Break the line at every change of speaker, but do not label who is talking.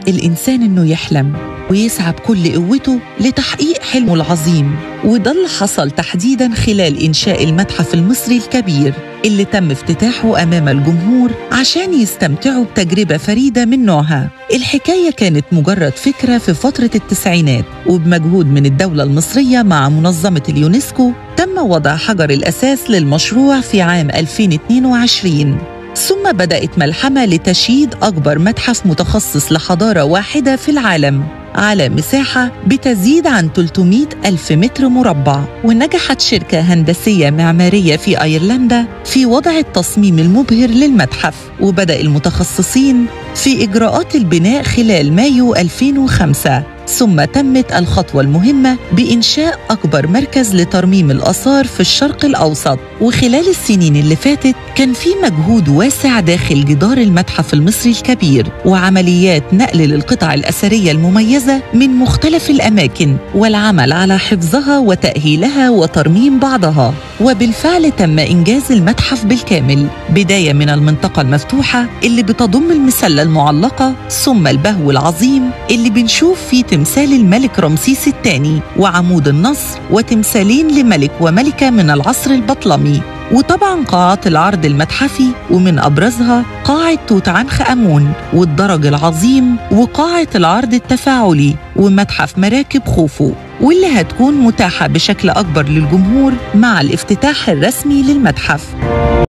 الإنسان إنه يحلم ويسعى بكل قوته لتحقيق حلمه العظيم وده اللي حصل تحديدا خلال إنشاء المتحف المصري الكبير اللي تم افتتاحه أمام الجمهور عشان يستمتعوا بتجربة فريدة من نوعها الحكاية كانت مجرد فكرة في فترة التسعينات وبمجهود من الدولة المصرية مع منظمة اليونسكو تم وضع حجر الأساس للمشروع في عام 2022 ثم بدأت ملحمة لتشييد أكبر متحف متخصص لحضارة واحدة في العالم على مساحة بتزيد عن 300 ألف متر مربع ونجحت شركة هندسية معمارية في أيرلندا في وضع التصميم المبهر للمتحف وبدأ المتخصصين في إجراءات البناء خلال مايو 2005 ثم تمت الخطوة المهمة بإنشاء أكبر مركز لترميم الآثار في الشرق الأوسط وخلال السنين اللي فاتت كان في مجهود واسع داخل جدار المتحف المصري الكبير وعمليات نقل للقطع الأثرية المميزة من مختلف الأماكن والعمل على حفظها وتأهيلها وترميم بعضها وبالفعل تم إنجاز المتحف بالكامل بداية من المنطقة المفتوحة اللي بتضم المسلة المعلقة ثم البهو العظيم اللي بنشوف فيه تمثال الملك رمسيس الثاني وعمود النصر وتمثالين لملك وملكة من العصر البطلمي وطبعا قاعات العرض المتحفي ومن أبرزها قاعة توت عنخ آمون والدرج العظيم وقاعة العرض التفاعلي ومتحف مراكب خوفو واللي هتكون متاحة بشكل أكبر للجمهور مع الافتتاح الرسمي للمتحف